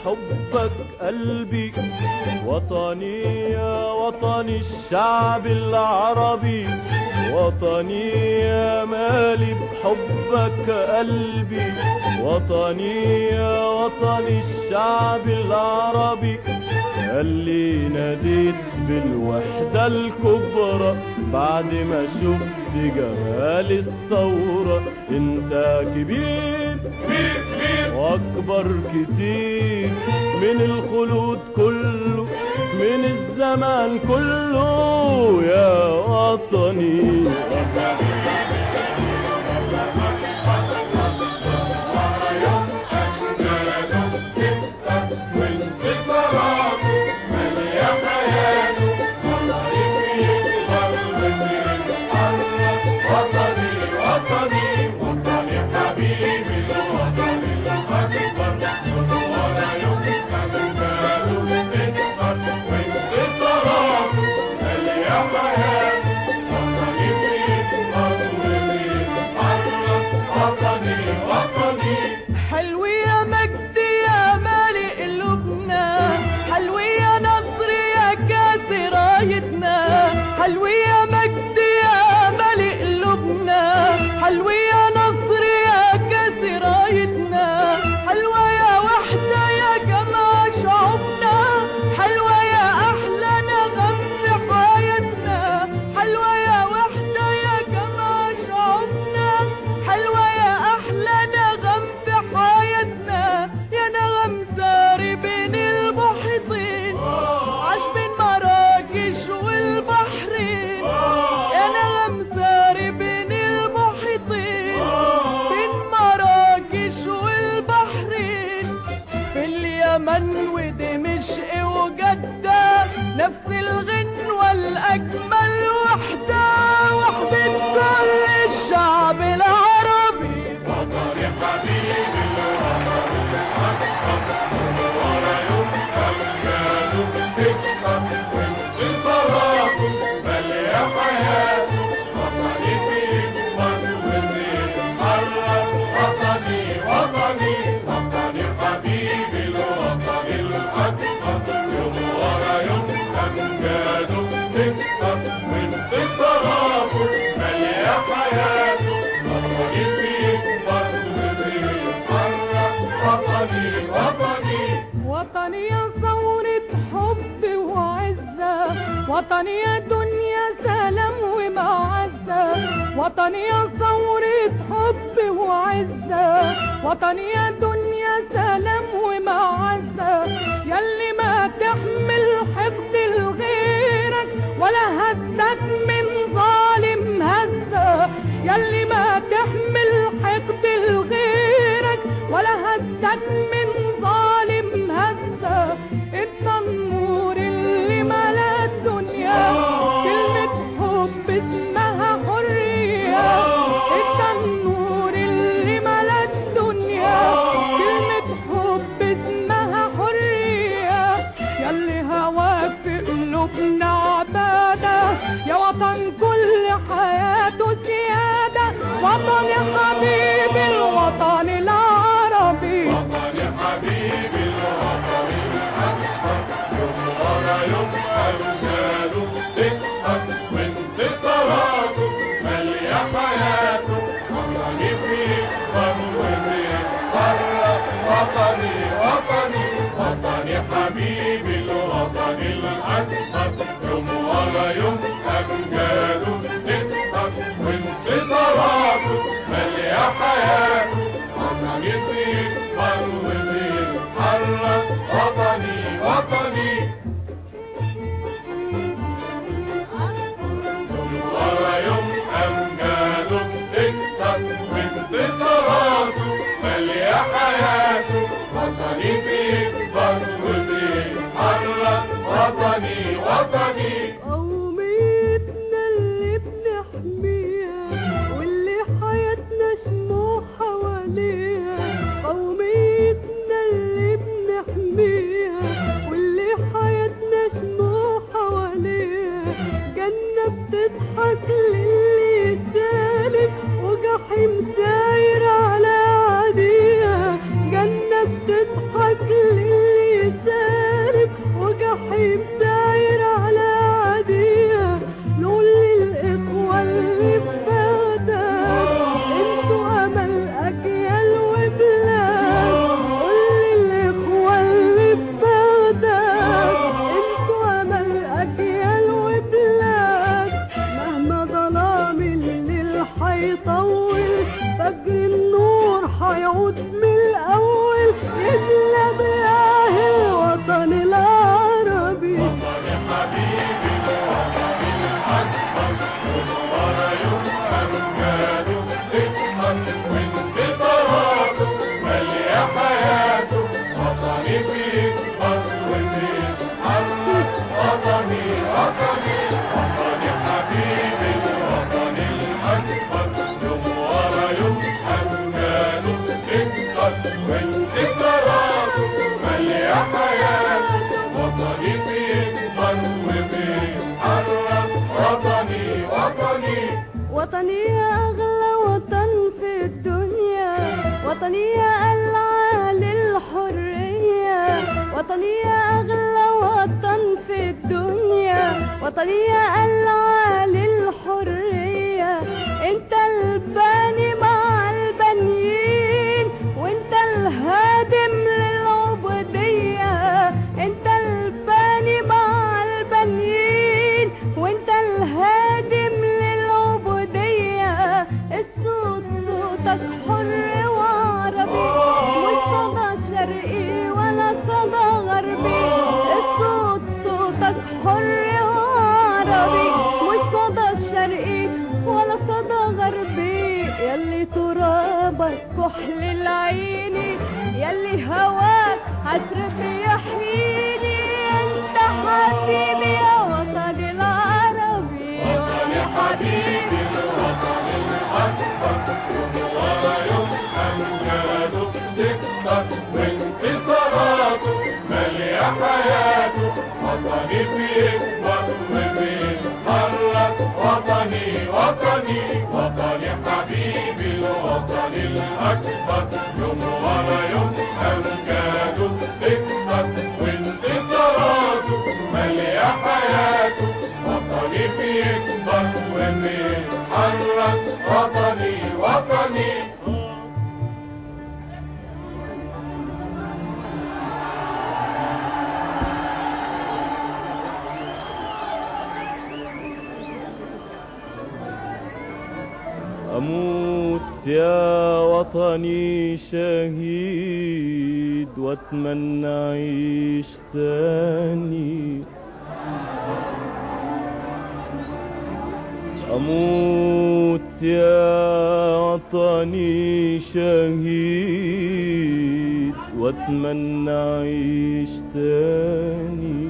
بحبك قلبي وطني يا وطني الشعب العربي وطني يا مالي بحبك قلبي وطني يا وطني الشعب العربي اللي ناديت بالوحدة الكبرى بعد ما شفت جمال الثورة انت كبير واكبر كتير من الخلود كله من الزمان كله يا وطني حلو يا مجد يا مالئ قلوبنا حلو يا نصر يا كاس رايتنا حلو يا مجد يا مالئ قلوبنا حلو يا نصر يا كاس رايتنا حلوة يا وحدة يا جماعة شعوبنا حلوة يا أحلى نغم في حياتنا حلوة يا وحدة يا جماعة شعوبنا حلوة يا أحلى نغم في حياتنا يا نغم ساري بين المحيطين عاش بين مراكش والبحرين يا نغم ساري بين المحيطين بين مراكش والبحرين في اليمن ودمشق وجدة نفس الغنوة الأجمل وحدة وحدة كل الشعب العربي وطني يا ثورة حب وعزة وطني يا دنيا سلام ومعزة وطني يا ثورة حب وعزة وطني يا دنيا سلام ومعزة يلي ما تحمل حقد لغيرك ولا هزك من ظالم هزة يلي ما تحمل حقد لغيرك ولا هزك من ظالم هزة انت النور اللي ملا الدنيا كلمة حب اسمها حرية انت النور اللي ملا الدنيا كلمة حب اسمها حرية يلي هواك في قلوبنا عبادة يا وطن كل حياته سيادة وطن يا حبيبي الوطن العربي حبيبي الوطن الأكبر يوم ورا يوم أمجاده تكبر وانتصاراته فجر النور هيعود من الأول يملى مياه الوطن العربي وطني حبيبي الوطن الأكبر يوم ورا يوم أمجاده تكبر وانتصاراته مالية حياته وطني بيكبر وبيتحرك وطني وطني وطني حبيبي الوطن الأكبر يوم ورا يوم أمجاده تكبر وانتصاراته مالية حياته وطني بيكبر وبيتحرك وطني وطني وطني يا أغلى وطن في الدنيا وطني يا ألعى للحرية وطني يا أغلى وطن في الدنيا وطني يا ألعى للحرية انت الباني مع البنيين وانت الهادم للعبودية انت الباني مع البنيين وانت الهادم للعبودية الصوت صوتك حر وعربي مش صدى شرقي ولا صدى غربي الصوت صوتك حر وعربي مش صدى شرقي ولا صدى غربي يلي ترابك كحل العيني يلي هواك عطر بيحييني انت حبيبي يا وطن العربي وطني حبيبي الوطن الأكبر يوم ورا يوم أمجاده تكتر وانتصاراته مالية حياته وطني بيكبر وبيتحرك وطني وطني وطني حبيبي الوطن الأكبر يوم ورا يوم أمجاده تكتر وانتصاراته مالية حياته وطني بيكبر وبيتحرك وطني وطني أموت يا وطني شهيد واتمنى أعيش تاني أموت يا وطني شهيد واتمنى أعيش تاني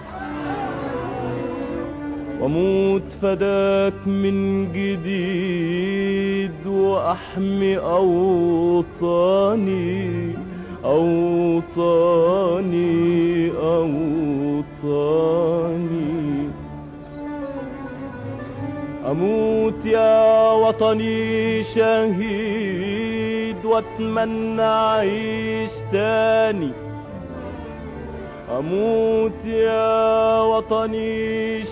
واموت فداك من جديد واحمي اوطاني اوطاني اوطاني اموت يا وطني شهيد واتمنى اعيش تاني أموت يا وطني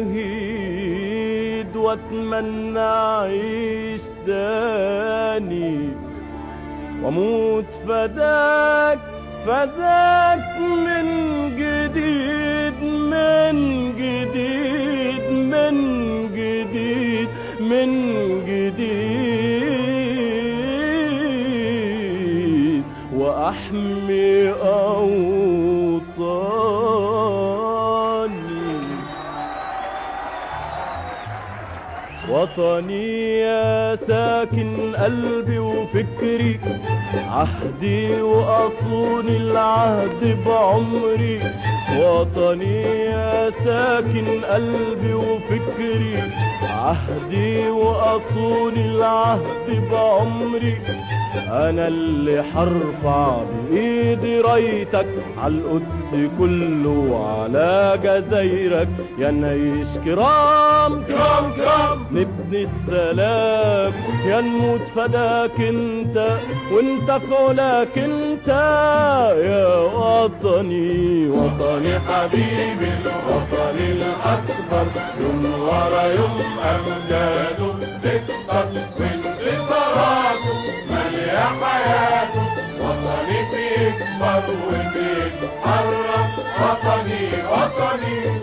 شهيد واتمنى أعيش تاني واموت فداك فداك من جديد من جديد من جديد من جديد وأحمي أوطاني وطني يا ساكن قلبي وفكري عهدي وأصون العهد بعمري وطني يا ساكن قلبي وفكري عهدي وأصون العهد بعمري أنا اللي حرفع بإيدي رايتك عالقدس كله وعلى جزايرك يا نعيش كرام كرام كرام نبني السلام يا نموت فداك انت وانت في علاك انت يا وطني وطني حبيبي الوطن الأكبر يوم ورا يوم أمجاده تكبر وانتصاراته مالية حياته وطني بيكبر وبيتحرك وطني وطني